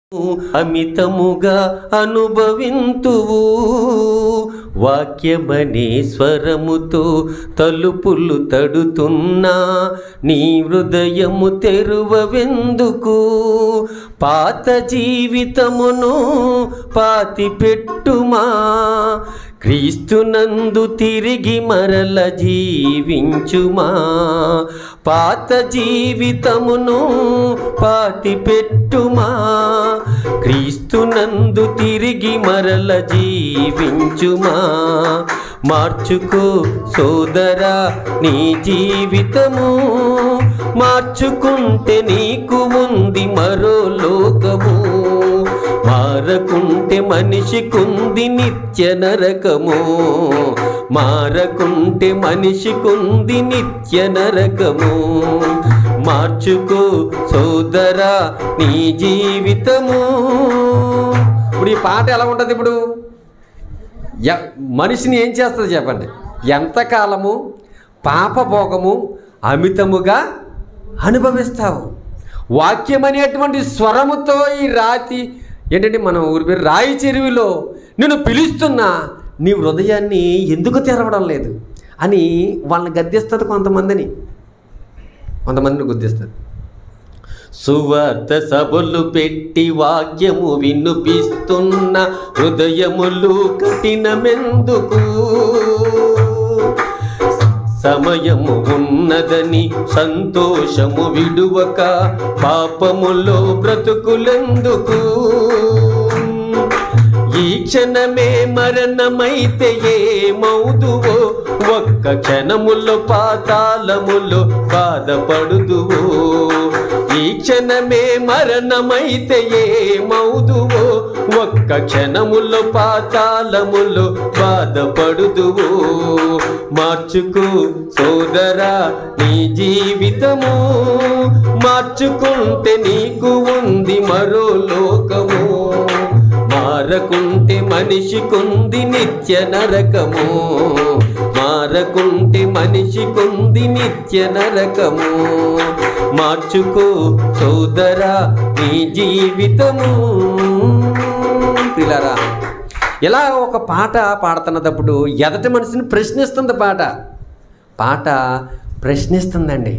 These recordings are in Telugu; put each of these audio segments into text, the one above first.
అమితముగా అనుభవింతువు వాక్యమనే స్వరముతో తలుపులు తడుతున్నా నీ హృదయము తెరువవెందుకు పాత జీవితమును పాతి పెట్టుమా క్రీస్తునందు తిరిగి మరల జీవించుమా పాత జీవితమును పాతి పెట్టుమా క్రీస్తునందు తిరిగి మరల జీవించుమా మార్చుకో సోదరా నీ జీవితము మార్చుకుంటే నీకు ఉంది మరో లోకము మారకుంటే మనిషికుంది నిత్య నరకము మారకుంటే మనిషికుంది నిత్య నరకము మార్చుకో సోదరా నీ జీవితము ఇప్పుడు ఈ పాట ఎలా ఉంటుంది ఇప్పుడు ఎ- మనిషిని ఏం చేస్తుంది చెప్పండి ఎంతకాలము పాపభోగము అమితముగా అనుభవిస్తావు వాక్యం అనేటువంటి స్వరముతో ఈ రాతి ఏంటంటే మనం ఊరి పేరు రాయి చెరువులో నేను పిలుస్తున్నా నీ హృదయాన్ని ఎందుకు తెరవడం లేదు అని వాళ్ళని గద్దిస్తుంది కొంతమందిని కొంతమందిని గుద్దిస్తుంది సువార్త సభలు పెట్టి వాక్యము వినిపిస్తున్న హృదయములు కఠినమెందుకు సమయము ఉన్నదని సంతోషము విడువక పాపములో బ్రతుకులెందుకు ఈ క్షణమే మరణమైతే ఏమవుదువో ఒక్క క్షణములో పాతాళములో బాధపడుదువో ఈ క్షణమే మరణమైతే ఏమవుదువో ఒక్క క్షణములో పాతాళములో బాధపడుదువో మార్చుకో సోదరా నీ జీవితము మార్చుకుంటే నీకు ఉంది మరో లోకము మారకుంటే మనిషికుంది నిత్య నరకము మారకుంటే మనిషికుంది నిత్య నరకము మార్చుకో సోదరా నీ జీవితము పిల్లరా ఇలా ఒక పాట పాడుతున్నప్పుడు ఎదటి మనిషిని ప్రశ్నిస్తుంది పాట పాట ప్రశ్నిస్తుందండి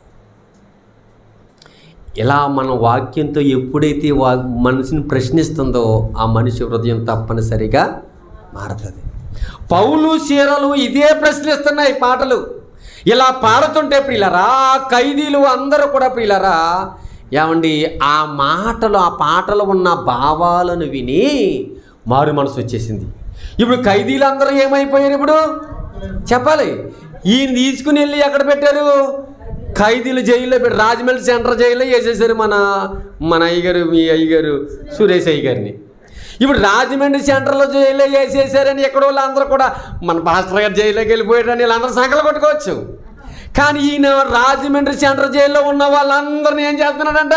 ఇలా మన వాక్యంతో ఎప్పుడైతే వా మనిషిని ప్రశ్నిస్తుందో ఆ మనిషి హృదయం తప్పనిసరిగా మారుతుంది పౌలు చీరలు ఇదే ప్రశ్నిస్తున్నాయి పాటలు ఇలా పాడుతుంటే ప్రియులరా ఆ ఖైదీలు అందరూ కూడా ప్రియులరా ఏమండి ఆ మాటలు ఆ పాటలు ఉన్న భావాలను విని మారు మనసు వచ్చేసింది ఇప్పుడు ఖైదీలందరూ ఏమైపోయారు ఇప్పుడు చెప్పాలి ఈయన తీసుకుని వెళ్ళి ఎక్కడ పెట్టారు ఖైదీలు జైల్లో పెట్టి రాజమండ్రి సెంట్రల్ జైల్లో వేసేసారు మన మన అయ్యగారు మీ అయ్యగారు సురేష్ అయ్య గారిని ఇప్పుడు రాజమండ్రి సెంటర్లో జైల్లో వేసేసారని ఎక్కడ వాళ్ళందరూ కూడా మన పాస్టర్ గారు జైల్లోకి వెళ్ళిపోయారని వీళ్ళందరూ సంకలు కొట్టుకోవచ్చు కానీ ఈయన రాజమండ్రి సెంట్రల్ జైల్లో ఉన్న వాళ్ళందరిని ఏం చేస్తున్నాడంట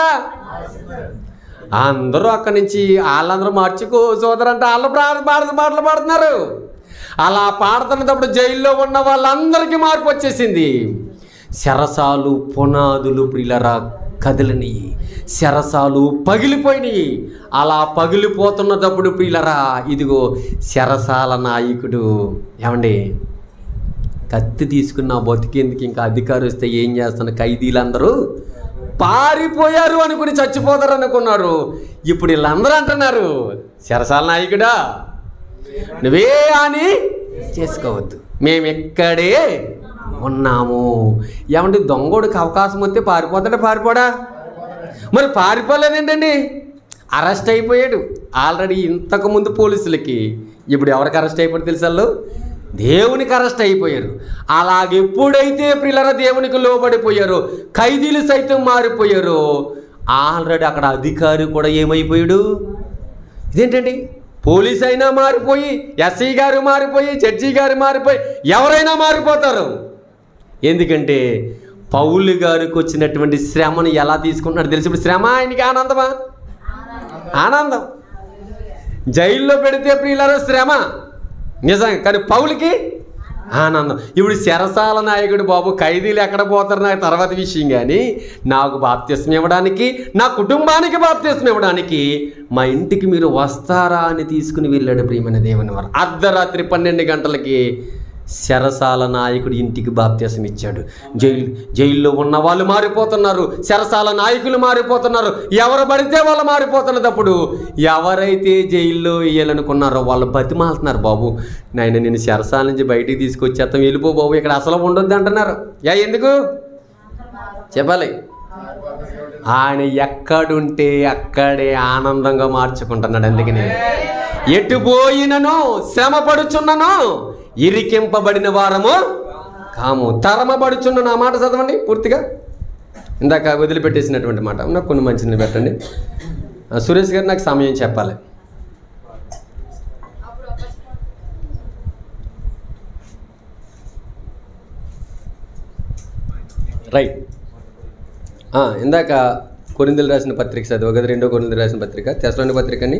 అందరూ అక్కడి నుంచి వాళ్ళందరూ మార్చుకో సోదరంటే వాళ్ళు పాట పాట పాటలు పాడుతున్నారు అలా పాడుతున్నప్పుడు జైల్లో ఉన్న వాళ్ళందరికీ మార్పు వచ్చేసింది శరసాలు పునాదులు ప్రిలరా కదిలినాయి శరసాలు పగిలిపోయినాయి అలా పగిలిపోతున్నప్పుడు ప్రియులరా ఇదిగో శరసాల నాయకుడు ఏమండి కత్తి తీసుకున్న బతికేందుకు ఇంకా అధికారం వస్తే ఏం చేస్తున్న ఖైదీలందరూ పారిపోయారు అనుకుని చచ్చిపోతారు అనుకున్నారు ఇప్పుడు వీళ్ళందరూ అంటున్నారు శరసాల నాయకుడా నువ్వే అని చేసుకోవద్దు మేము ఎక్కడే ఉన్నాము ఏమంటే దొంగోడికి అవకాశం వస్తే పారిపోతాడా పారిపోడా మరి పారిపోలేదేంటండి అరెస్ట్ అయిపోయాడు ఆల్రెడీ ఇంతకుముందు పోలీసులకి ఇప్పుడు ఎవరికి అరెస్ట్ అయిపోయాడు తెలుసా వాళ్ళు? దేవునికి అరెస్ట్ అయిపోయారు అలాగెప్పుడైతే పిల్లల దేవునికి లోబడిపోయారో ఖైదీలు సైతం మారిపోయారో ఆల్రెడీ అక్కడ అధికారి కూడా ఏమైపోయాడు ఇదేంటండి పోలీస్ అయినా మారిపోయి ఎస్ఐ గారు మారిపోయి జడ్జి గారు మారిపోయి ఎవరైనా మారిపోతారు ఎందుకంటే పౌలు గారికి వచ్చినటువంటి శ్రమను ఎలా తీసుకుంటున్నాడు తెలిసి ఇప్పుడు శ్రమ ఆయనకి ఆనందమా ఆనందం జైల్లో పెడితే ప్రియులారా శ్రమ నిజం కానీ పౌలకి ఆనందం ఇప్పుడు చెరసాల నాయకుడు బాబు ఖైదీలు ఎక్కడ పోతారు నాకు తర్వాత విషయం కానీ నాకు బాప్తిస్మం ఇవ్వడానికి నా కుటుంబానికి బాప్తిస్మం ఇవ్వడానికి మా ఇంటికి మీరు వస్తారా అని తీసుకుని వెళ్ళాడు ప్రియమైన దేవుని వారు అర్ధరాత్రి పన్నెండు గంటలకి శరసాల నాయకుడు ఇంటికి బాప్త్యాసం ఇచ్చాడు జైలు జైల్లో ఉన్న వాళ్ళు మారిపోతున్నారు శరసాల నాయకులు మారిపోతున్నారు ఎవరు పడితే వాళ్ళు మారిపోతున్నప్పుడు ఎవరైతే జైల్లో వేయాలనుకున్నారో వాళ్ళు బతిమాలుతున్నారు బాబు నాయన నేను శరసాల నుంచి బయటికి తీసుకొచ్చేస్తాం వెళ్ళిపో బాబు ఇక్కడ అసలు ఉండొద్దు అంటున్నారు యా ఎందుకు చెప్పాలి ఆయన ఎక్కడుంటే అక్కడే ఆనందంగా మార్చుకుంటున్నాడు అందుకని ఎటు పోయినను శ్రమ పడుచున్నను ఇరికింపబడిన వారము కాము తరమబడుచున్న నా మాట చదవండి పూర్తిగా ఇందాక వదిలిపెట్టేసినటువంటి మాట నాకు కొన్ని మంచిని పెట్టండి ఆ, సురేష్ గారు నాకు సమయం చెప్పాలి రైట్ ఆ, ఇందాక కొరిందలు రాసిన పత్రిక చదువు కదా రెండో కొరిందలు రాసిన పత్రిక తెసలోని పత్రికని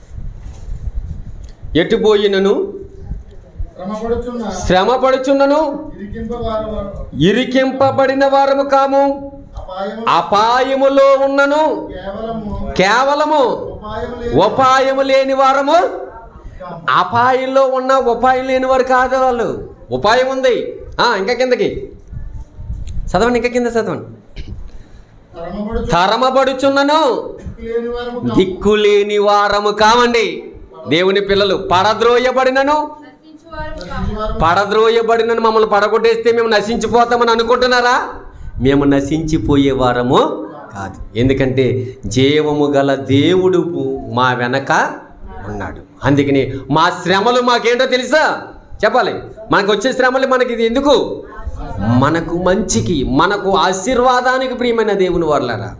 ఎటుపోయినను శ్రమపడుచున్న శ్రమపడుచున్నను ఇరికింపవారు ఇరికింపబడిన వారము కాము అపాయము అపాయములో ఉన్నను కేవలము కేవలము ఉపాయము లేదు ఉపాయము లేని వారము అపాయంలో ఉన్న ఉపాయం లేని వారు కాదు వాళ్ళు ఉపాయం ఉంది ఆ, ఇంకా కిందకి చదవండి ఇంకా కింద చదవండి శ్రమపడుచు తరమబడుచున్నను లేని వారము కాము. దిక్కులేని వారము కావండి దేవుని పిల్లలు పడద్రోయబడినను నశించువారు పడద్రోయబడినను మమ్మల్ని పడగొట్టేస్తే మేము నశించిపోతామని అనుకుంటున్నారా మేము నశించిపోయే వారము కాదు ఎందుకంటే జీవము గల దేవుడు మా వెనక ఉన్నాడు అందుకని మా శ్రమలు మాకేంటో తెలుసా చెప్పాలి మనకు వచ్చే శ్రమలు మనకి ఇది ఎందుకు మనకు మంచికి మనకు ఆశీర్వాదానికి ప్రియమైన దేవుని వారులారా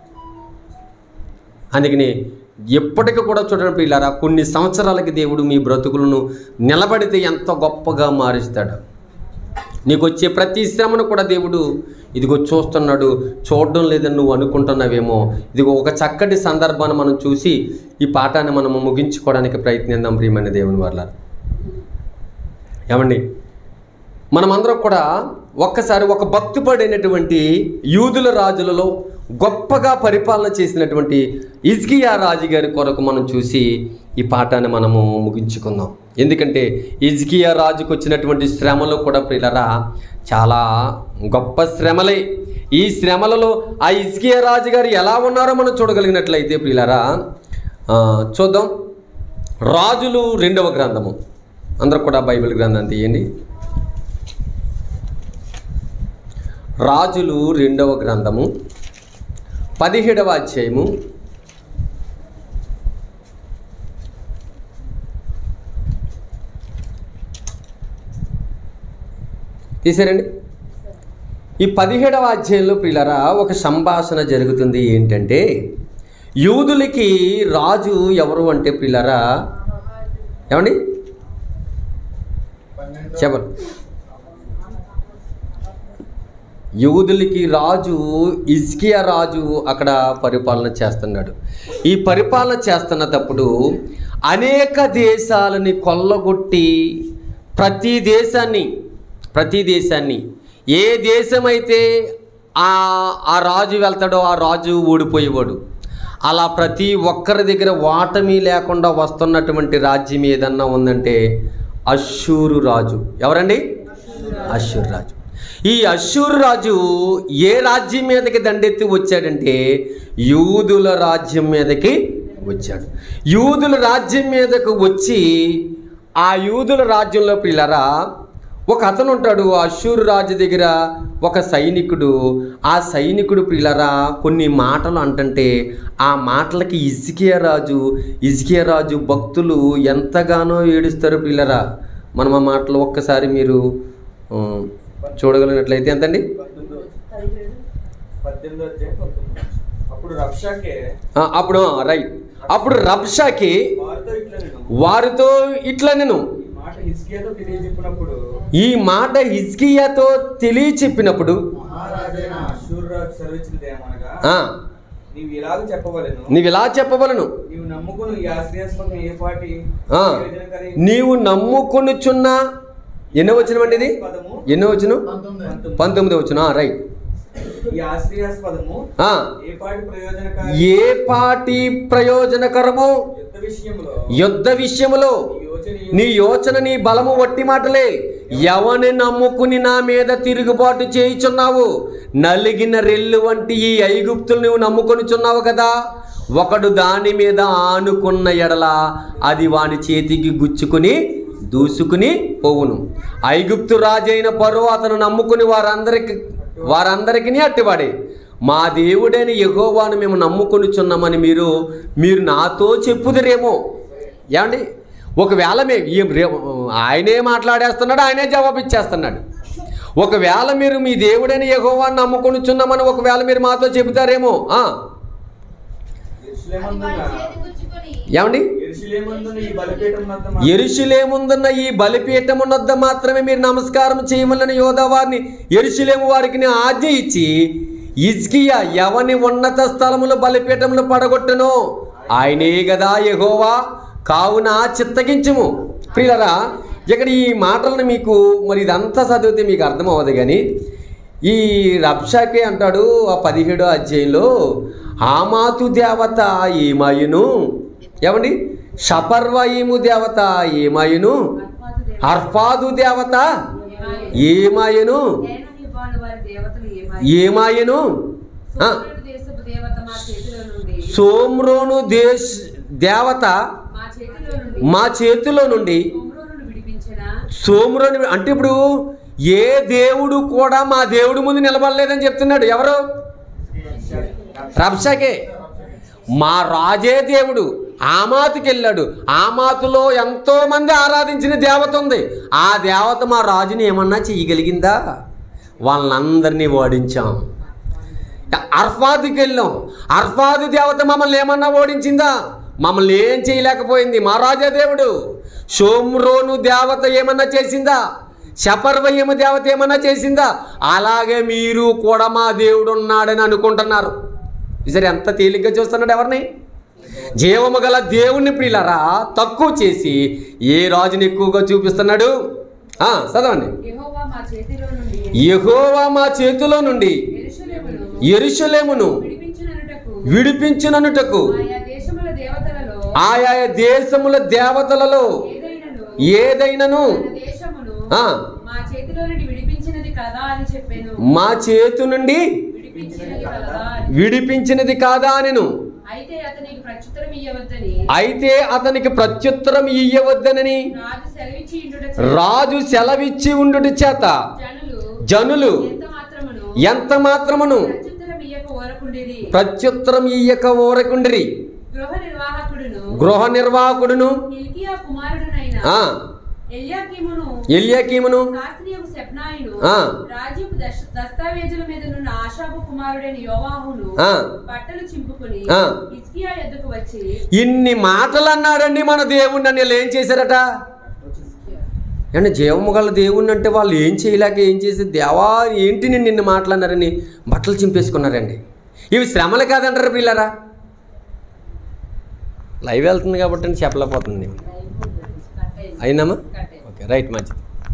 అందుకని ఎప్పటికీ కూడా చూడండి ప్రియులారా కొన్ని సంవత్సరాలకి దేవుడు మీ బ్రతుకులను నిలబడితే ఎంత గొప్పగా మారుస్తాడు నీకు వచ్చే ప్రతి శ్రమను కూడా దేవుడు ఇదిగో చూస్తున్నాడు చూడడం లేదని నువ్వు అనుకుంటున్నావేమో ఇదిగో ఒక చక్కటి సందర్భాన్ని మనం చూసి ఈ పాఠాన్ని మనము ముగించుకోవడానికి ప్రయత్నిద్దాం ప్రియమైన దేవుని వాళ్ళ ఏమండి మనమందరం కూడా ఒక్కసారి ఒక భక్తుపడైనటువంటి యూదుల రాజులలో గొప్పగా పరిపాలన చేసినటువంటి ఇజ్కియా రాజు గారి కొరకు మనం చూసి ఈ పాఠాన్ని మనము ముగించుకుందాం ఎందుకంటే ఇజ్కియా రాజుకు వచ్చినటువంటి శ్రమలు కూడా ప్రియులరా చాలా గొప్ప శ్రమలే ఈ శ్రమలలో ఆ ఇజ్కియా రాజు గారు ఎలా ఉన్నారో మనం చూడగలిగినట్లయితే ప్రియులరా ఆ, చూద్దాం రాజులు రెండవ గ్రంథము అందరూ కూడా బైబిల్ గ్రంథం తీయండి రాజులు రెండవ గ్రంథము పదిహేడవ అధ్యాయము తీసారండి ఈ పదిహేడవ అధ్యాయంలో పిల్లరా ఒక సంభాషణ జరుగుతుంది ఏంటంటే యూదులకి రాజు ఎవరు అంటే పిల్లరా ఏమండి పన్నెండు చెప్పండి యూదులకి రాజు ఇజ్కియా రాజు అక్కడ పరిపాలన చేస్తున్నాడు ఈ పరిపాలన చేస్తున్నప్పుడు అనేక దేశాలని కొల్లగొట్టి ప్రతి దేశాన్ని ప్రతి దేశాన్ని ఏ దేశమైతే ఆ ఆ రాజు వెళ్తాడో ఆ రాజు ఓడిపోయేవాడు అలా ప్రతి ఒక్కరి దగ్గర ఓటమి లేకుండా వస్తున్నటువంటి రాజ్యం ఏదన్నా ఉందంటే అశ్షూరు రాజు ఎవరండి అశ్షూరు రాజు ఈ అశ్షూరు రాజు ఏ రాజ్యం మీదకి దండెత్తి వచ్చాడంటే యూదుల రాజ్యం మీదకి వచ్చాడు యూదుల రాజ్యం మీదకు వచ్చి ఆ యూదుల రాజ్యంలో పిల్లరా ఒక అతను ఉంటాడు ఆ అశ్షూరు రాజు దగ్గర ఒక సైనికుడు ఆ సైనికుడు పిల్లరా కొన్ని మాటలు అంటుంటే ఆ మాటలకి ఇసుకియా రాజు ఇసుకియా రాజు భక్తులు ఎంతగానో ఏడుస్తారు పిల్లరా మనం ఆ మాటలు ఒక్కసారి మీరు ఆ, చూడగలిగినట్లయితే ఎంతండి పద్దెనిమిది అధ్యాయం పంతొమ్మిది అప్పుడు రక్షకే ఆ, అప్పుడు ఆ, రైట్ అప్పుడు రబ్షాకి వారితో ఇట్లా నేను వారితో ఇట్లా నేను ఈ మాట హిస్కియాతో తెలియజెప్పినప్పుడు ఈ మాట హిజ్కియాతో తెలియచెప్పినప్పుడు మహారాజైన అశూర్రాజు సెలవిచ్చినది ఏమనగా ఆ, నీవు ఇలాగ చెప్పవలెను నీవు ఇలా చెప్పవలను నీవు నమ్ముకుని ఈ ఆశ్రయాస్పదం ఏ పాటి ఆ, ప్రయోజనకరి నీవు నమ్ముకొనుచున్న ఎన్నో వచ్చినవండి ఇది పదము ఎన్నో వచ్చును పంతొమ్మిది పంతొమ్మిది వచ్చును రైట్ ఈ ఆశ్రయాస్పదము ఆ, ఏ పాటి ప్రయోజనకారి ఏ పాటి ప్రయోజనకరమో యుద్ధ విషయంలో యుద్ధ విషయములో ఈ యోచన నీ యోచన నీ బలము వట్టి మాటలే ఎవని నమ్ముకుని నా మీద తిరుగుబాటు చేయుచున్నావు నలిగిన రెల్లు వంటి ఈ ఐగుప్తులు నువ్వు నమ్ముకొనుచున్నావు కదా ఒకడు దాని మీద ఆనుకున్న ఎడల అది వాని చేతికి గుచ్చుకుని దూసుకుని పోవును ఐగుప్తు రాజైన పరువు అతను నమ్ముకుని వారందరికి వారందరికీ అట్టివాడే మా దేవుడైన యెహోవాను మేము నమ్ముకొనుచున్నామని మీరు మీరు నాతో చెప్పుదురేమో ఏమండి ఒకవేళ మే ఈ రే- ఆయనే మాట్లాడేస్తున్నాడు ఆయనే జవాబు ఇచ్చేస్తున్నాడు ఒకవేళ మీరు మీ దేవుడైన యెహోవాను నమ్ముకొనుచున్నామని ఒకవేళ మీరు మాతో చెబుతారేమో ఆ, అది వాడి చేతి గుచ్చుకొని ఏమండి ఎరుసలేమందున ఈ బలిపీఠం వద్ద మా- ఎరుషులేముందున్న ఈ బలిపీఠమునొద్ద మాత్రమే మీరు నమస్కారం చేయమని యోధా వారిని ఎరుషులేము వారికి నేను ఆజ్ఞ ఇచ్చి ఇజ్కియా ఎవని ఉన్నత స్థలములు బలిపీఠములు పడగొట్టునో ఆయనే కదా యెహోవా కావున చిత్తగించుము ప్రియులరా ఇక్కడ ఈ మాటలను మీకు మరి ఇదంతా చదివితే మీకు అర్థం అవ్వదు కానీ ఈ రబ్షాకే అంటాడు ఆ పదిహేడో అధ్యాయంలో ఆమాతు దేవత ఏమాయును ఏమండి షపర్వయిము దేవత ఏమాయును అర్ఫాదు దేవత ఏమాయును వారి దేవతలు ఏమాయి ఏమాయును ఆ, సోమరుడు దేశపు దేవత మా చేతిలో నుండి సోమ్రోను దేశ దేవత మా చేతిలో నుండి మా చేతిలో నుండి సోమరుడు విడిపించిన సోమ్రోని అంటే ఇప్పుడు ఏ దేవుడు కూడా మా దేవుడి ముందు నిలబడలేదని చెప్తున్నాడు ఎవరు రబ్షకే మా రాజే దేవుడు ఆమాతుకి వెళ్ళాడు ఆమాతులో ఎంతో మంది ఆరాధించిన దేవత ఉంది ఆ దేవత మా రాజుని ఏమన్నా చేయగలిగిందా వాళ్ళందరినీ ఓడించాం అర్ఫాదుకి వెళ్ళాం అర్ఫాదు దేవత మమ్మల్ని ఏమన్నా ఓడించిందా మమ్మల్ని ఏం చేయలేకపోయింది మా రాజా దేవుడు షోమ్రోను దేవత ఏమన్నా చేసిందా శపర్వయము దేవత ఏమన్నా చేసిందా అలాగే మీరు కూడా మా దేవుడు ఉన్నాడని అనుకుంటున్నారు సరే ఎంత తేలిగ్గా చూస్తున్నాడు ఎవరిని జీవము గల దేవుణ్ణి ప్రియులరా తక్కువ చేసి ఏ రాజుని ఎక్కువగా చూపిస్తున్నాడు ఆ, చదవండి యెహోవా మా చేతిలో నుండి యెహోవా మా చేతిలో నుండి యెరూషలేమును ఎరుషలేమును విడిపించిననుటకు విడిపించిననుటకు ఆయా దేశముల దేవతలలో ఆయా దేశముల దేవతలలో ఏదైనను ఏదైనను తన దేశమును ఆ. మా చేతిలో నుండి విడిపించినది కదా అని చెప్పాను మా చేతు నుండి విడిపించినది కదా అని విడిపించినది కాదా అనెను అయితే అతనికి ప్రత్యుత్తరం ఇయ్యవద్దని అయితే అతనికి ప్రత్యుత్తరం ఇయ్యవద్దనని రాజు సెలవిచ్చి ఇండుట రాజు సెలవిచ్చి ఉండుట చేత జనులు జనులు ఎంత మాత్రమును ఎంత మాత్రమును ప్రత్యుత్తరం ఇయ్యక ఓరకుండిరి ప్రత్యుత్తరం ఇయ్యక ఊరకుండిరి గృహ నిర్వాహకుడును గృహ నిర్వాహకుడును హిల్కియా కుమారుడునైన ఆ, ఎల్యాకీమును ఎల్యాకీమును శాస్త్రీయపు శబ్నాయును ఆ. రాజ్యపు దశ- దస్తావేజుల మీద నున్న ఆశాపు కుమారుడైన యోవాహును ఆ. బట్టలు చింపుకుని ఆ. హిజ్కియా ఎద్దుకు వచ్చి ఇన్ని మాటలు అన్నాడండి మన దేవుణ్ణి అని వీళ్ళు ఏం చేశారట అంటే జీవము గల దేవుణ్ణి అంటే వాళ్ళు ఏం చేయలేక ఏం చేసి దేవా ఏంటి నేను నిన్ను మాట్లాడినారని బట్టలు చింపేసుకున్నారండి ఇవి శ్రమలు కాదంటారు పిల్లరా లైవ్ వెళ్తుంది కాబట్టి అని చెప్పలేకపోతుంది అయిందమ్మా ఓకే రైట్ మంచిది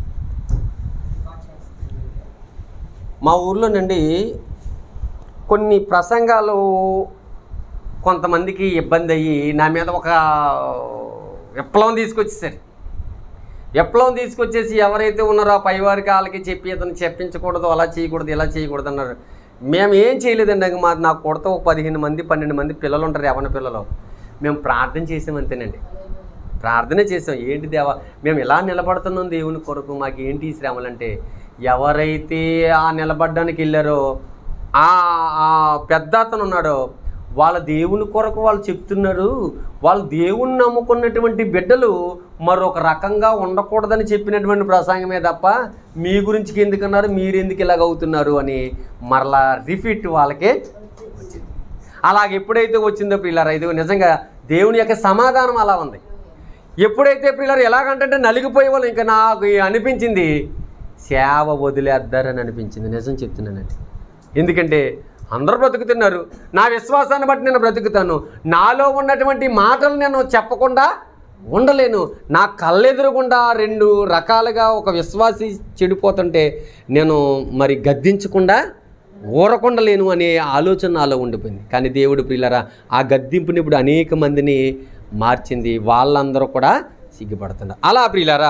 మా ఊర్లోనండి కొన్ని ప్రసంగాలు కొంతమందికి ఇబ్బంది అయ్యి నా మీద ఒక విప్లవం తీసుకొచ్చేసారు విప్లవం తీసుకొచ్చేసి ఎవరైతే ఉన్నారో ఆ పైవారికి వాళ్ళకి చెప్పి అతను చెప్పించకూడదు అలా చేయకూడదు ఇలా చేయకూడదు అన్నారు మేము ఏం చేయలేదండి ఇంక మా నాకు కొడతా ఒక పదిహేను మంది పన్నెండు మంది పిల్లలు ఉంటారు యవన పిల్లలు మేము ప్రార్థన చేసాం అంతేనండి ప్రార్థన చేసాం ఏంటి దేవా మేము ఇలా నిలబడుతున్నాం దేవుని కొరకు మాకు ఏంటి ఈ శ్రమలంటే ఎవరైతే ఆ నిలబడడానికి వెళ్ళారో ఆ ఆ పెద్ద అతను ఉన్నాడో వాళ్ళ దేవుని కొరకు వాళ్ళు చెప్తున్నారు వాళ్ళు దేవుణ్ణి నమ్ముకున్నటువంటి బిడ్డలు మరొక రకంగా ఉండకూడదని చెప్పినటువంటి ప్రసంగమే తప్ప మీ గురించి ఎందుకన్నారు మీరు ఎందుకు ఇలాగ అవుతున్నారు అని మరలా రిపీట్ వాళ్ళకే వచ్చింది అలాగ ఎప్పుడైతే వచ్చిందో పిల్లరా ఇది నిజంగా దేవుని యొక్క సమాధానం అలా ఉంది ఎప్పుడైతే పిల్లలు ఎలాగంటే నలిగిపోయే వాళ్ళు ఇంకా నాకు అనిపించింది సేవ వదిలేద్దారని అనిపించింది నిజం చెప్తున్నానండి ఎందుకంటే అందరూ బ్రతుకుతున్నారు నా విశ్వాసాన్ని బట్టి నేను బ్రతుకుతాను నాలో ఉన్నటువంటి మాటలు నేను చెప్పకుండా ఉండలేను నా కళ్ళెదురుగుండా రెండు రకాలుగా ఒక విశ్వాసి చెడిపోతుంటే నేను మరి గద్దించకుండా ఊరకుండలేను అనే ఆలోచన నాలో ఉండిపోయింది కానీ దేవుడు ప్రియులరా ఆ గద్దింపుని ఇప్పుడు అనేక మందిని మార్చింది వాళ్ళందరూ కూడా సిగ్గుపడుతున్నారు అలా ప్రియులరా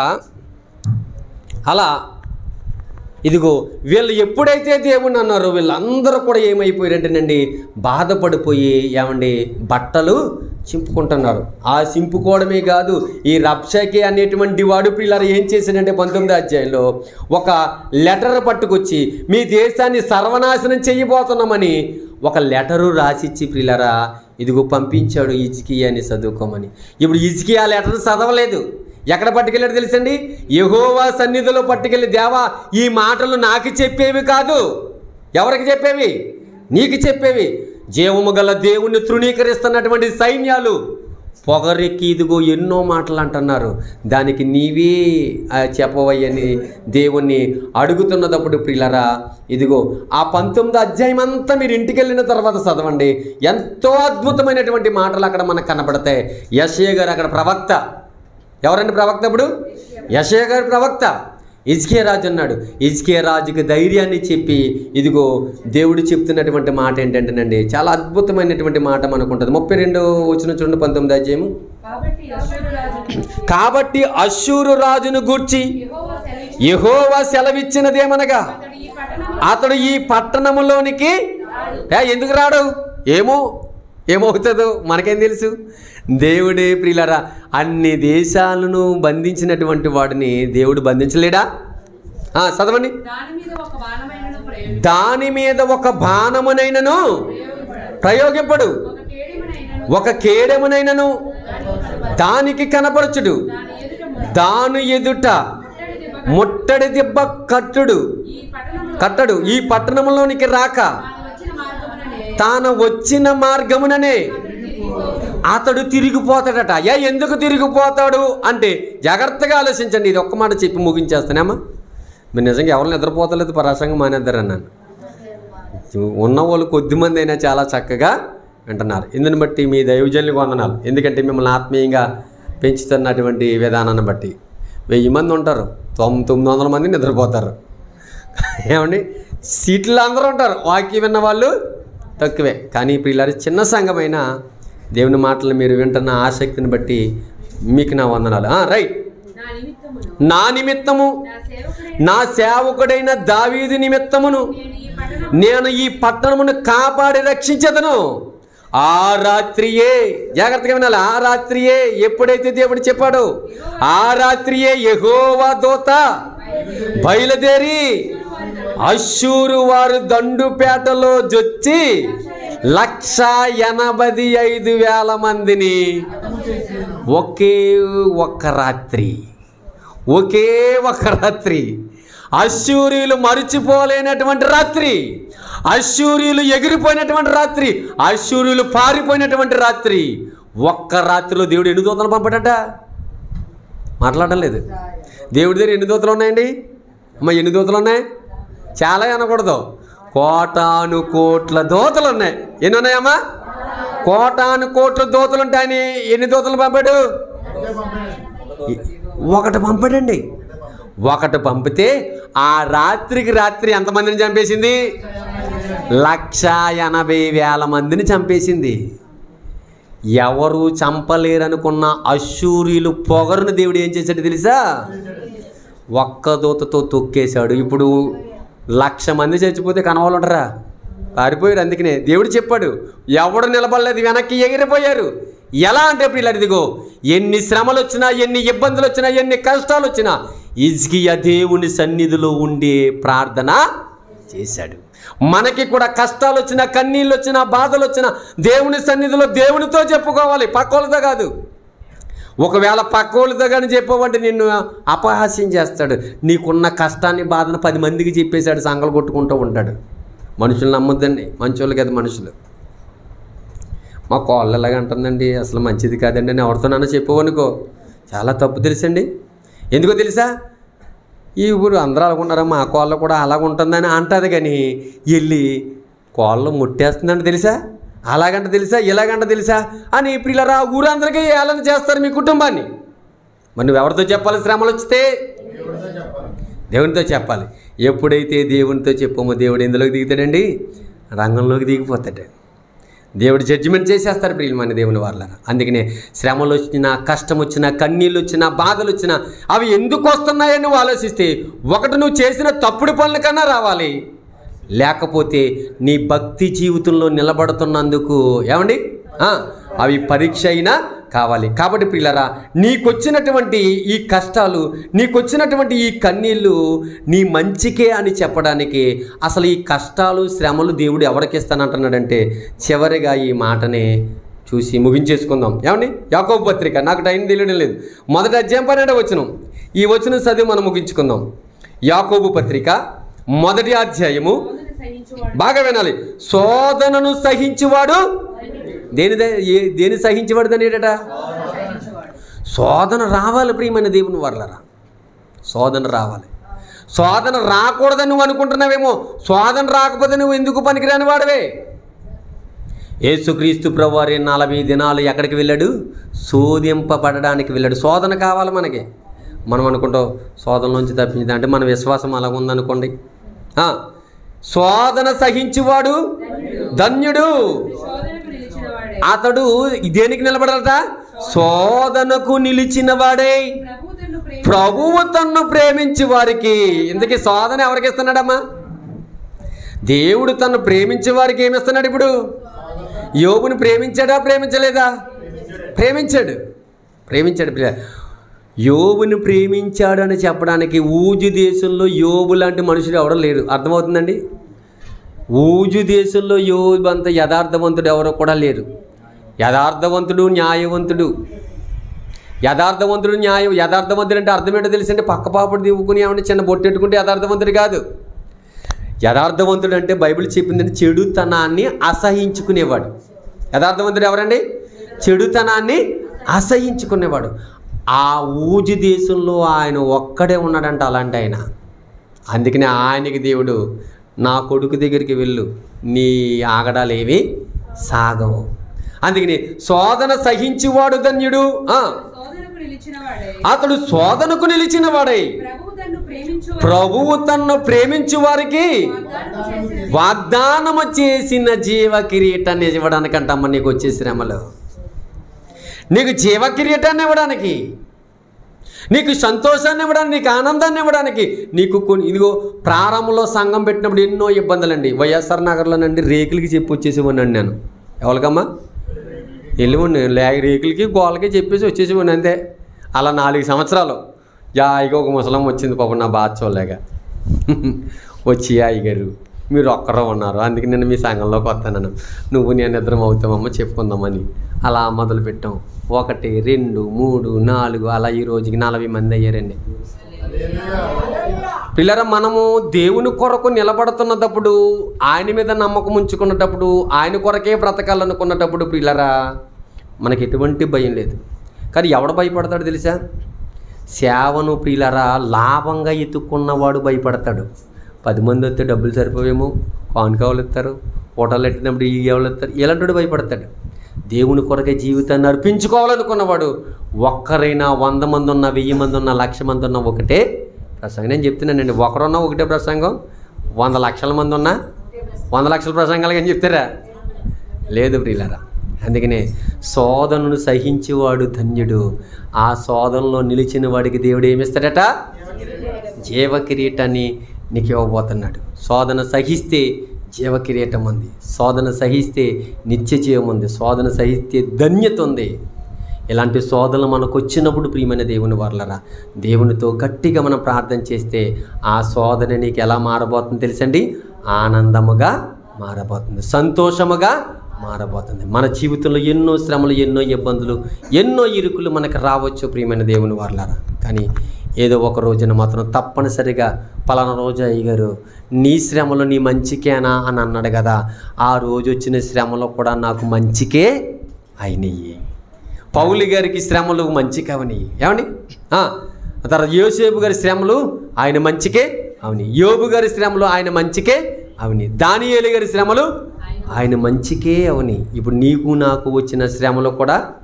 అలా ఇదిగో వీళ్ళు ఎప్పుడైతే దేవుని అన్నారో వీళ్ళందరూ కూడా ఏమైపోయారంటేనండి బాధపడిపోయి ఏమండి బట్టలు చింపుకుంటున్నారు ఆ చింపుకోవడమే కాదు ఈ రబ్షకి అనేటువంటి వాడు పిల్లలు ఏం చేశాడంటే పంతొమ్మిది అధ్యాయంలో ఒక లెటర్ పట్టుకొచ్చి మీ దేశాన్ని సర్వనాశనం చేయబోతున్నామని ఒక లెటరు రాసిచ్చి పిల్లరా ఇదిగో పంపించాడు ఇజ్కి అని చదువుకోమని ఇప్పుడు ఇజ్కి ఆ లెటర్ చదవలేదు ఎక్కడ పట్టుకెళ్ళాడు తెలుసండి యహోవా సన్నిధిలో పట్టుకెళ్ళి దేవా ఈ మాటలు నాకు చెప్పేవి కాదు ఎవరికి చెప్పేవి నీకు చెప్పేవి జీవము గల దేవుణ్ణి తృణీకరిస్తున్నటువంటి సైన్యాలు పొగరెక్కి ఇదిగో ఎన్నో మాటలు అంటున్నారు దానికి నీవే ఆ, చెప్పవయ్యని దేవుణ్ణి అడుగుతున్నదప్పుడు ప్రిలరా ఇదిగో ఆ పంతొమ్మిది అధ్యాయం అంతా మీరు ఇంటికి వెళ్ళిన తర్వాత చదవండి ఎంతో అద్భుతమైనటువంటి మాటలు అక్కడ మనకు కనబడతాయి యశయ్య గారు అక్కడ ప్రవక్త ఎవరండి ప్రవక్త ఇప్పుడు యశయ్య గారి ప్రవక్త ఇజ్కే రాజు అన్నాడు ఇజ్కే రాజుకి ధైర్యాన్ని చెప్పి ఇదిగో దేవుడు చెప్తున్నటువంటి మాట ఏంటంటేనండి చాలా అద్భుతమైనటువంటి మాట మనకు ఉంటుంది ముప్పై రెండు వచ్చిన చూడండి పంతొమ్మిది అధ్యాయము కాబట్టి అశ్షూరు రాజు కాబట్టి అశ్షూరు రాజును గూర్చి యెహోవా సెలవిచ్చి యెహోవా సెలవిచ్చినదేమనగా అతడు ఈ పట్టణము అతడు ఈ పట్టణములోనికి ఏ, ఎందుకు రాడు ఏమో ఏమవుతుందో మనకేం తెలుసు దేవుడే ప్రియులరా అన్ని దేశాలను బంధించినటువంటి వాడిని దేవుడు బంధించలేడా ఆ, చదవండి దాని మీద ఒక బాణమైనను ప్రయోగి దాని మీద ఒక బాణమునైనను ప్రయోగింపడు ప్రయోగింపడు ఒక కేడిమనైనను ఒక కేడెమునైనను దానికి కనపరచుడు దాని ఎదుట ము- దాని ఎదుట ముట్టడి దెబ్బ ముట్టడి దెబ్బ కట్టుడు ఈ పట్టణంలో కట్టడు ఈ పట్టణంలోనికి రాక తాను వచ్చిన మార్గముననే తాను వచ్చిన మార్గముననే తిరిగిపోవును. అతడు తిరిగిపోతాడట ఏ ఎందుకు తిరిగిపోతాడు అంటే జాగ్రత్తగా ఆలోచించండి ఇది ఒక్క మాట చెప్పి ముగించేస్తానేమ్మా మీరు నిజంగా ఎవరు నిద్రపోతలేదు పరాసంగా మానేద్దరు అన్నాను ఉన్న వాళ్ళు కొద్దిమంది అయినా చాలా చక్కగా వింటున్నారు ఇందుని బట్టి మీ దైవజనులకు వందనాలు ఎందుకంటే మిమ్మల్ని ఆత్మీయంగా పెంచుతున్నటువంటి విధానాన్ని బట్టి వెయ్యి మంది ఉంటారు తొమ్మిది తొమ్మిది వందల మంది నిద్రపోతారు ఏమండి సీట్లు అందరూ ఉంటారు వాక్యం విన్న వాళ్ళు తక్కువే కానీ పిల్లలు చిన్న సంఘమైన దేవుని మాటలు మీరు వింటున్న ఆసక్తిని బట్టి మీకు నా వందనాలు ఆ, రైట్ నా నిమిత్తమును నా నిమిత్తము నా సేవకుడైన నా సేవకుడైన దావీదు నిమిత్తమును నేను ఈ పట్టణం నేను ఈ పట్టణమును కాపాడి రక్షించదను ఆ రాత్రియే జాగ్రత్తగా వినాలి ఆ రాత్రియే ఎప్పుడైతే దేవుడు చెప్పాడో ఆ రాత్రియే యెహోవా దోత బయలుదేరి అశ్షూరు వారు దండుపేటలో జొచ్చి లక్ష ఎనభై ఐదు వేల మందిని ఒకే ఒక్క రాత్రి ఒకే ఒక రాత్రి అశ్శూరియులు మరిచిపోలేనటువంటి రాత్రి అశ్శూరియులు ఎగిరిపోయినటువంటి రాత్రి అశ్శూరియులు పారిపోయినటువంటి రాత్రి ఒక్క రాత్రిలో దేవుడు ఎన్ని దూతలు పంపాడట మాట్లాడడం లేదు దేవుడి దగ్గర ఎన్ని దూతలు ఉన్నాయండి అమ్మ ఎన్ని దూతలు ఉన్నాయి చాలా అనకూడదు కోటాను కోట్ల దూతలు ఉన్నాయి ఎన్ని ఉన్నాయమ్మా కోటాను కోట్ల దూతలు ఉంటాయని ఎన్ని దూతలు పంపాడు ఒకటి పంపాడండి ఒకటి పంపితే ఆ రాత్రికి రాత్రి ఎంతమందిని చంపేసింది లక్ష ఎనభై వేల మందిని చంపేసింది ఎవరు చంపలేరనుకున్న అశూరియులు పొగరును దేవుడు ఏం చేశాడు తెలుసా ఒక్క దూతతో తొక్కేశాడు ఇప్పుడు లక్ష మంది చచ్చిపోతే కనవాళ్ళు ఉంటారా పారిపోయారు అందుకనే దేవుడు చెప్పాడు ఎవడు నిలబడలేదు వెనక్కి ఎగిరిపోయారు ఎలా అంటే పిల్లలు ఇదిగో ఎన్ని శ్రమలు వచ్చినా ఎన్ని ఇబ్బందులు వచ్చినా ఎన్ని కష్టాలు వచ్చినా ఇజ్కియా దేవుని సన్నిధిలో ఉండే ప్రార్థన చేశాడు మనకి కూడా కష్టాలు వచ్చినా కన్నీళ్ళు వచ్చినా బాధలు వచ్చినా దేవుని సన్నిధిలో దేవునితో చెప్పుకోవాలి పక్కోళ్ళతో కాదు ఒకవేళ పక్కోళ్ళతో కానీ చెప్పావంటే నిన్ను అపహాస్యం చేస్తాడు నీకున్న కష్టాన్ని బాధను పది మందికి చెప్పేశాడు సంగలు కొట్టుకుంటూ ఉంటాడు మనుషులు నమ్మొద్దండి మంచోళ్ళు కదా మనుషులు మా కోళ్ళు ఎలాగ అంటుందండి అసలు మంచిది కాదండి అని ఎవరితోనన్నా చెప్పవనుకో చాలా తప్పు తెలుసండి ఎందుకో తెలుసా ఈ ఊరు అందరూ అలాగున్నారా మా కోళ్ళ కూడా అలాగ ఉంటుందని అంటుంది కానీ వెళ్ళి కోళ్ళు ముట్టేస్తుందండి తెలుసా అలాగంట తెలుసా ఇలాగంట తెలుసా అని ఇప్పుడు ఇలా ఊరందరికీ ఏలన చేస్తారు మీ కుటుంబాన్ని మరి నువ్వు ఎవరితో చెప్పాలి శ్రమలు వస్తే దేవునితో చెప్పాలి ఎప్పుడైతే దేవునితో చెప్పామో దేవుడు ఎందులోకి దిగుతాడండి రంగంలోకి దిగిపోతాడు దేవుడు జడ్జిమెంట్ చేసేస్తాడు ప్రియులమైన దేవుని వాళ్ళ అందుకనే శ్రమలు వచ్చినా కష్టం వచ్చినా కన్నీళ్ళు వచ్చినా బాధలు వచ్చినా అవి ఎందుకు వస్తున్నాయని నువ్వు ఆలోచిస్తే ఒకటి నువ్వు చేసిన తప్పుడు పనుల కన్నా రావాలి లేకపోతే నీ భక్తి జీవితంలో నిలబడుతున్నందుకు ఏమండి ఆ, అవి పరీక్ష అయినా కావాలి కాబట్టి పిల్లరా నీకొచ్చినటువంటి ఈ కష్టాలు నీకొచ్చినటువంటి ఈ కన్నీళ్ళు నీ మంచికే అని చెప్పడానికి అసలు ఈ కష్టాలు శ్రమలు దేవుడు ఎవరికి ఇస్తానంటున్నాడంటే చివరిగా ఈ మాటనే చూసి ముగించేసుకుందాం ఏమండి యాకోబు పత్రిక నాకు టైం తెలియడం లేదు మొదటి అధ్యాయం పన్నెండు వచనం ఈ వచనం చదివి మనం ముగించుకుందాం యాకోబు పత్రిక మొదటి అధ్యాయము శోధన సహించువాడు బాగా వినాలి శోధనను సహించువాడు దేని ద- ఏ- దేని సహించేవాడు అనేటట సహించువాడు శోధన రావాలి ప్రియమైన దేవుని వర్లరా శోధన రావాలి శోధన రాకూడదని నువ్వు అనుకుంటున్నావేమో శోధన రాకపోతే నువ్వు ఎందుకు పనికిరాని వాడవే యేసుక్రీస్తు ప్రభువారి నలభై దినాలు ఎక్కడికి వెళ్ళాడు శోధింపబడడానికి వెళ్ళాడు శోధన కావాలి మనకి మనం అనుకుంటాం శోధనలోంచి తప్పించింది అంటే మన విశ్వాసం అలా ఉందనుకోండి ఆ, శోధన సహించువాడు ధన్యుడు శోధనకు నిలిచిన వాడే అతడు దేనికి నిలబడరట శోధనకు నిలిచిన వాడే ప్రభు తన్ను ప్రేమ ప్రభువు తన్ను ప్రేమించి వారికి ఇంతకీ శోధన ఎవరికి ఇస్తున్నాడమ్మా దేవుడు తన్ను ప్రేమించే వారికి ఏమిస్తున్నాడు ఇప్పుడు యోబుని ప్రేమించాడా ప్రేమించలేదా ప్రేమించాడు ప్రేమించాడు పిల్ల యోబుని ప్రేమించాడు అని చెప్పడానికి ఊజు దేశంలో యోబు లాంటి మనుషుడు ఎవడో లేరు అర్థమవుతుందండి ఊజు దేశంలో యోబు అంత యథార్థవంతుడు ఎవరో కూడా లేరు యథార్థవంతుడు న్యాయవంతుడు యథార్థవంతుడు న్యాయం యథార్థవంతుడు అంటే అర్థం ఏంటో తెలిసి అంటే పక్క పాపడు దివ్వుకుని ఏమంటే చిన్న బొట్టెట్టుకుంటే యథార్థవంతుడు కాదు యథార్థవంతుడు అంటే బైబిల్ చెప్పిందంటే చెడుతనాన్ని అసహించుకునేవాడు యథార్థవంతుడు ఎవరండి చెడుతనాన్ని అసహించుకునేవాడు ఆ ఊజు దేశంలో ఆయన ఒక్కడే ఉన్నాడంట అలాంటి ఆయన అందుకనే ఆయనకి దేవుడు నా కొడుకు దగ్గరికి వెళ్ళు నీ ఆగడాలేవి సాగవు అందుకని శోధన సహించువాడు ధన్యుడు ఆ, శోధనకు నిలిచిన వాడే అతడు శోధనకు నిలిచిన వాడై ప్రభు తన్ను ప్రేమించు ప్రభువు తన్ను ప్రేమించు వారికి వాగ్దానం చేసిన వాగ్దానము చేసిన జీవ కిరీటాన్ని ఇవ్వడానికంటమ్మ నీకు వచ్చే శ్రమలు నీకు జీవ కిరీటాన్ని ఇవ్వడానికి నీకు సంతోషాన్ని ఇవ్వడానికి నీకు ఆనందాన్ని ఇవ్వడానికి నీకు కొన్ని ఇదిగో ప్రారంభంలో సంఘం పెట్టినప్పుడు ఎన్నో ఇబ్బందులండి వైఎస్ఆర్ నగర్లోనండి రేకులకి చెప్పి వచ్చేసేవాడిని నేను ఎవరికమ్మా వెళ్ళివ్వండి లే రేకులకి గోళ్ళకి చెప్పేసి వచ్చేసేవాడిని అంతే అలా నాలుగు సంవత్సరాలు జాయిగా ఒక ముసలం వచ్చింది పాపం నా బాధ చూడలేక వచ్చి అయ్యగారు మీరు ఒక్కరో ఉన్నారు అందుకే నేను మీ సంఘంలోకి వస్తానను నువ్వు నేను ఇద్దరం అవుతామమ్మ చెప్పుకుందామని అలా మొదలు పెట్టాం ఒకటి రెండు మూడు నాలుగు అలా ఈ రోజుకి నలభై మంది అయ్యారండి పిల్లర మనము దేవుని కొరకు నిలబడుతున్నప్పుడు ఆయన మీద నమ్మకం ఉంచుకున్నటప్పుడు ఆయన కొరకే బ్రతకాలనుకున్నటప్పుడు పిల్లరా మనకి ఎటువంటి భయం లేదు కానీ ఎవడు భయపడతాడు తెలుసా సేవను ప్రియులరా లాభంగా ఎత్తుక్కున్నవాడు భయపడతాడు పది మంది వస్తే డబ్బులు సరిపోవేమో కానుకావులు ఇస్తారు హోటల్ ఎట్టినప్పుడు ఈ ఎవరు ఇస్తారు ఇలాంటి భయపడతాడు దేవుని కొరకే జీవితాన్ని అర్పించుకోవాలనుకున్నవాడు ఒక్కరైనా వంద మంది ఉన్న వెయ్యి మంది ఉన్న లక్ష మంది ఉన్న ఒకటే ప్రసంగం నేను చెప్తున్నానండి ఒకరున్నా ఒకటే ప్రసంగం వంద లక్షల మంది ఉన్నా వంద లక్షల ప్రసంగాలు కానీ చెప్తారా లేదు ప్రియులరా అందుకనే శోధనను సహించేవాడు ధన్యుడు ఆ శోధనలో నిలిచిన వాడికి దేవుడు ఏమిస్తాడట జీవ కిరీటాన్ని నీకు ఇవ్వబోతున్నాడు శోధన సహిస్తే జీవ కిరీటం ఉంది శోధన సహిస్తే నిత్య జీవం ఉంది శోధన సహిస్తే ధన్యత ఉంది ఇలాంటి శోధనలు మనకు వచ్చినప్పుడు ప్రియమైన దేవుని వర్లరా దేవునితో గట్టిగా మనం ప్రార్థన చేస్తే ఆ శోధన నీకు ఎలా మారబోతుంది తెలుసండి ఆనందముగా మారబోతుంది సంతోషముగా మారబోతుంది మన జీవితంలో ఎన్నో శ్రమలు ఎన్నో ఇబ్బందులు ఎన్నో ఇరుకులు మనకు రావచ్చు ప్రియమైన దేవుని వర్లారా కానీ ఏదో ఒక రోజున మాత్రం తప్పనిసరిగా పలానా రోజు అయ్యగారు నీ శ్రమలు నీ మంచికేనా అని అన్నాడు కదా ఆ రోజు వచ్చిన శ్రమలో కూడా నాకు మంచికే అయినయ్యి పౌలు గారికి శ్రమలు మంచి కావని ఏమండి ఆ, తర్వాత యోసేపు గారి శ్రమలు ఆయన మంచికే అవుని యోబు గారి శ్రమలు ఆయన మంచికే అవుని దానియేలు గారి శ్రమలు ఆయన మంచికే అవని ఇప్పుడు నీకు నాకు వచ్చిన శ్రమలు కూడా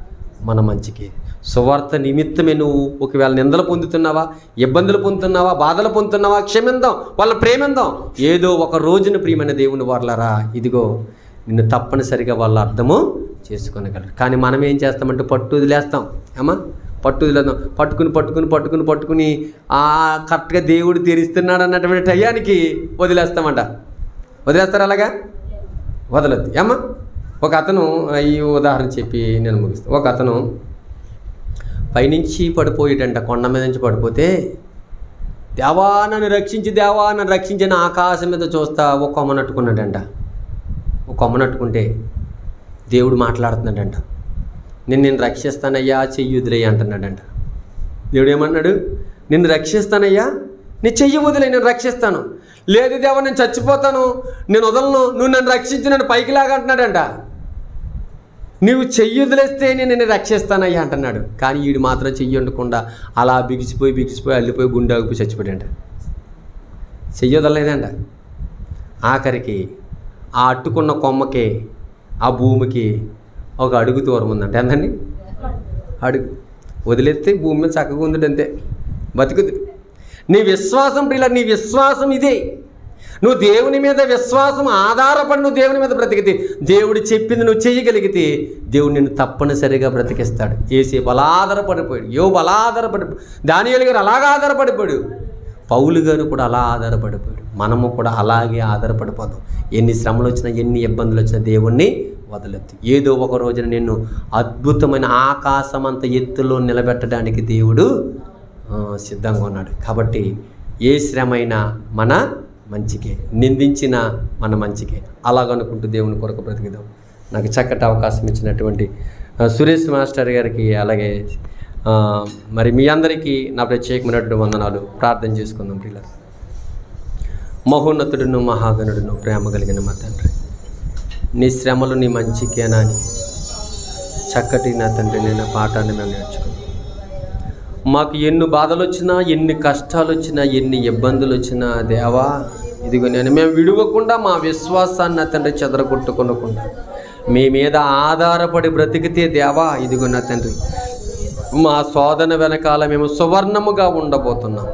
మన మంచికి సువార్త నిమిత్తమే నువ్వు ఒకవేళ నిందలు పొందుతున్నావా ఇబ్బందులు పొందుతున్నావా బాధలు పొందుతున్నావా క్షమిందాం వాళ్ళ ప్రేమిందాం ఏదో ఒక రోజున ప్రియమైన దేవుని వాళ్ళరా ఇదిగో నిన్ను తప్పనిసరిగా వాళ్ళ అర్థము చేసుకొనగలరు కానీ మనం ఏం చేస్తామంటే పట్టు వదిలేస్తాం ఏమా పట్టు వదిలేద్దాం పట్టుకుని పట్టుకుని పట్టుకుని పట్టుకుని ఆ కరెక్ట్గా దేవుడు తీరుస్తున్నాడు అన్నటువంటి టయానికి వదిలేస్తామంట వదిలేస్తారు అలాగా వదలద్దు ఏమ్మా ఒక అతను ఈ ఉదాహరణ చెప్పి నేను ముగిస్తాను ఒక అతను పైనుంచి పడిపోయేటంట కొండ మీద నుంచి పడిపోతే దేవా నన్ను రక్షించి దేవా నన్ను రక్షించిన ఆకాశం మీద చూస్తా ఒక కొమ్మనట్టుకున్నాడంట ఒక కొమ్మనట్టుకుంటే దేవుడు మాట్లాడుతున్నాడంట నేను నేను రక్షిస్తానయ్యా చెయ్యి వదిలేయి అంటున్నాడంట దేవుడు ఏమన్నాడు నిన్ను రక్షిస్తానయ్యా నీ చెయ్యి వదిలే నేను రక్షిస్తాను లేదు దేవా నేను చచ్చిపోతాను నేను వదలను నువ్వు నన్ను రక్షించి నన్ను పైకి లాగా అంటున్నాడంట నువ్వు చెయ్యి వదిలేస్తే నేను నిన్ను రక్షిస్తానయ్యా అంటున్నాడు కానీ వీడు మాత్రం చెయ్యి ఉండకుండా అలా బిగిసిపోయి బిగిసిపోయి అల్లిపోయి గుండె ఆగిపోయి చచ్చిపోయాడంట చెయ్యి వదలలేదంట ఆఖరికి ఆ అట్టుకున్న కొమ్మకి ఆ భూమికి ఒక అడుగు దూరం ఉందంట ఎంతండి అడుగు వదిలేస్తే భూమి మీద చక్కగా ఉంది అంతే బతుకుతుంది నీ విశ్వాసం ప్రియుల నీ విశ్వాసం ఇదే నువ్వు దేవుని మీద విశ్వాసం ఆధారపడి నువ్వు దేవుని మీద బ్రతికితే దేవుడు చెప్పింది నువ్వు చేయగలిగితే దేవుడు నిన్ను తప్పనిసరిగా బ్రతికిస్తాడు ఏసేపు అలా ఆధారపడిపోయాడు యోబు అలా ఆధారపడిపోయాడు దానియేలు గారు అలాగా ఆధారపడిపోయాడు పౌలు గారు కూడా అలా ఆధారపడిపోయాడు మనము కూడా అలాగే ఆధారపడిపోదాం ఎన్ని శ్రమలు వచ్చినా ఎన్ని ఇబ్బందులు వచ్చినా దేవుణ్ణి వదలొద్దు ఏదో ఒక రోజున నిన్ను అద్భుతమైన ఆకాశం అంత ఎత్తులో నిలబెట్టడానికి దేవుడు ఆ, సిద్ధంగా ఉన్నాడు కాబట్టి ఏ శ్రమైనా మన మంచికే నిందించిన మన మంచికే అలాగనుకుంటూ దేవుని కొరకు బ్రతికిదాం నాకు చక్కటి అవకాశం ఇచ్చినటువంటి ఆ, సురేష్ మాస్టర్ గారికి అలాగే ఆ, మరి మీ అందరికీ నా ప్రత్యేకమైనటువంటి వందనాలు ప్రార్థన చేసుకుందాం ప్రియుల మహోన్నతుడును మహాగణుడును ప్రేమ కలిగిన మా తండ్రి నీ శ్రమలు నీ మంచికేనా అని చక్కటి నా తండ్రి నేను పాఠాన్ని మేము నేర్చుకున్నాం మాకు ఎన్ని బాధలు వచ్చినా ఎన్ని కష్టాలు వచ్చినా ఎన్ని ఇబ్బందులు వచ్చినా దేవా ఇదిగో నేను మేము విడవకుండా మా విశ్వాసాన్ని నా తండ్రి చెదరగొట్టుకొనకుండా మీ మీద ఆధారపడి బ్రతికితే దేవా ఇదిగో నా తండ్రి మా శోధన వెనకాల మేము సువర్ణముగా ఉండబోతున్నాం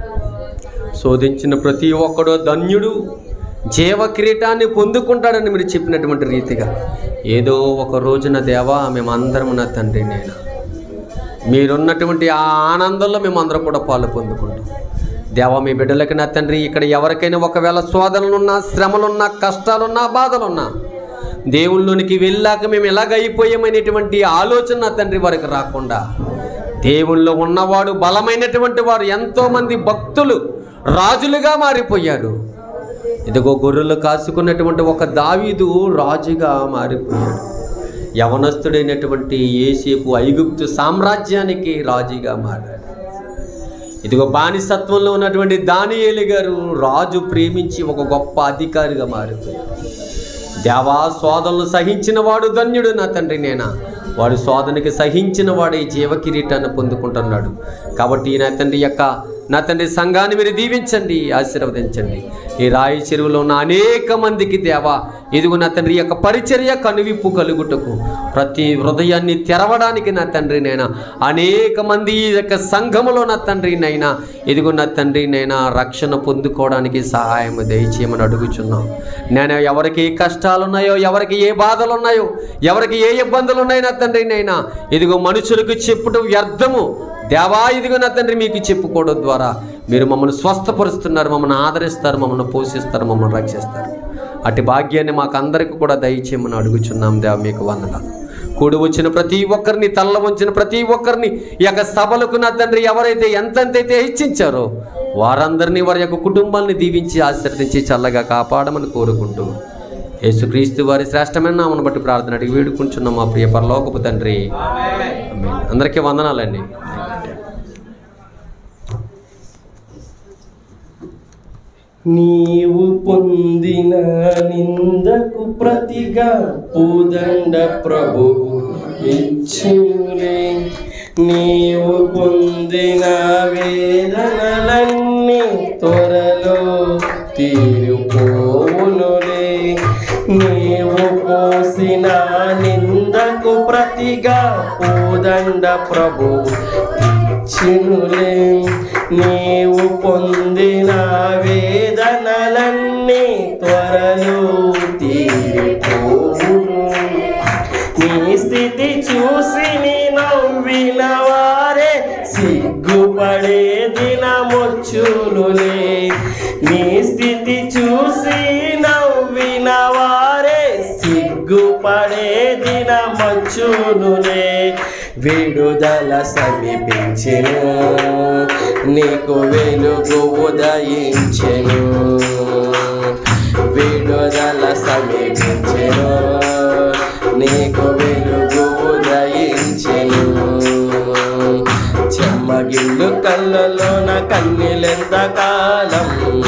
శోధించిన ప్రతి ఒక్కడో ధన్యుడు జీవ కిరీటాన్ని పొందుకుంటాడని మీరు చెప్పినటువంటి రీతిగా ఏదో ఒక రోజున దేవా మేమందరం నా తండ్రి నేను మీరున్నటువంటి ఆ ఆనందంలో మేము అందరం కూడా పాలు పొందుకుంటాం దేవా మీ బిడ్డలకి నా తండ్రి ఇక్కడ ఎవరికైనా ఒకవేళ శోధనలున్నా శ్రమలున్నా కష్టాలున్నా బాధలున్నా దేవుళ్ళలోనికి వెళ్ళాక మేము ఎలాగ అయిపోయామనేటువంటి ఆలోచన నా తండ్రి వారికి రాకుండా దేవుల్లో ఉన్నవాడు బలమైనటువంటి వారు ఎంతోమంది భక్తులు రాజులుగా మారిపోయారు ఇదిగో గొర్రెలు కాసుకున్నటువంటి ఒక దావీదు రాజుగా మారిపోయాడు యవనస్తుడైనటువంటి ఏసేపు ఐగుప్తు సామ్రాజ్యానికి రాజుగా మారాడు ఇదిగో బానిసత్వంలో ఉన్నటువంటి దానియేలు గారు రాజు ప్రేమించి ఒక గొప్ప అధికారిగా మారిపోయాడు దేవా శోధనలు సహించిన వాడు ధన్యుడు నా తండ్రి నేనా వాడు శోధనకి సహించిన వాడే జీవ కిరీటాన్ని పొందుకుంటున్నాడు కాబట్టి నా తండ్రి యొక్క నా తండ్రి సంఘాన్ని మీరు దీవించండి ఆశీర్వదించండి ఈ రాయి చెరువులో ఉన్న అనేక మందికి దేవా ఇదిగో నా తండ్రి యొక్క పరిచర్య కనువిప్పు కలుగుటకు ప్రతి హృదయాన్ని తెరవడానికి నా తండ్రి నైనా అనేక మంది ఈ యొక్క సంఘములో నా తండ్రి నైనా ఇదిగో నా తండ్రి నైనా రక్షణ పొందుకోవడానికి సహాయం దయచేయమని అడుగుచున్నాం నేను ఎవరికి ఏ కష్టాలు ఉన్నాయో ఎవరికి ఏ బాధలు ఉన్నాయో ఎవరికి ఏ ఇబ్బందులు ఉన్నాయో నా తండ్రి నైనా ఇదిగో మనుషులకు చెప్పుట వ్యర్థము దేవా ఇదిగో నా తండ్రి మీకు చెప్పుకోవడం ద్వారా మీరు మమ్మల్ని స్వస్థపరుస్తున్నారు మమ్మల్ని ఆదరిస్తారు మమ్మల్ని పోషిస్తారు మమ్మల్ని రక్షిస్తారు అటు భాగ్యాన్ని మాకు అందరికీ కూడా దయచేయమని అడుగుచున్నాం దేవ మీకు వందనాలు కూడి వచ్చిన ప్రతి ఒక్కరిని తల్ల వంచిన ప్రతి ఒక్కరిని ఈ యొక్క సభలకు నా తండ్రి ఎవరైతే ఎంతెంతైతే హెచ్చించారో వారందరినీ వారి యొక్క కుటుంబాన్ని దీవించి ఆశీర్వదించి చల్లగా కాపాడమని కోరుకుంటూ యేసుక్రీస్తు వారి శ్రేష్టమైన నామను బట్టి ప్రార్థన అడిగి వేడుకుంటున్నాం మా ప్రియ పరలోకపు తండ్రి ఆమేన్. అందరికీ వందనాలండి నీవు పొందిన నిందకు ప్రతిగా పూదండ ప్రభు ఇచ్చులే నీవు పొందిన వేదనలన్నీ త్వరలో తీరుపోవునులే నీవు పోసిన నిందకు ప్రతిగా పూద పూదండ ప్రభు ఇచ్చినులే నీవు పొందిన వేదనలన్నీ త్వరలో తీరిపోవును నీ స్థితి చూసి నీ నవ్విన వారే సిగ్గుపడే దినమొచ్చునులే నీ స్థితి చూసి నవ్విన వారే సిగ్గుపడే దినమొచ్చునులే విడుదల సమీపించెను నీకు వెలుగు ఉదయించెను విడుదల సమీపించెను నీకు వెలుగు ఉదయించెను చెమ్మగిల్లు కళ్ళలోన కన్నీలెంత కాలం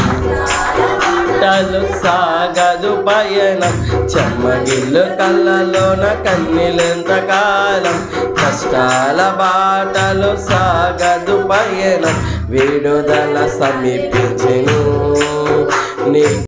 టలు సాగదు పయనం చెమ్మగిల్లు కళ్ళలోన కన్నీలెంత కాలం కష్టాల బాటలు సాగదు పయనం విడుదల సమీపించెను నీ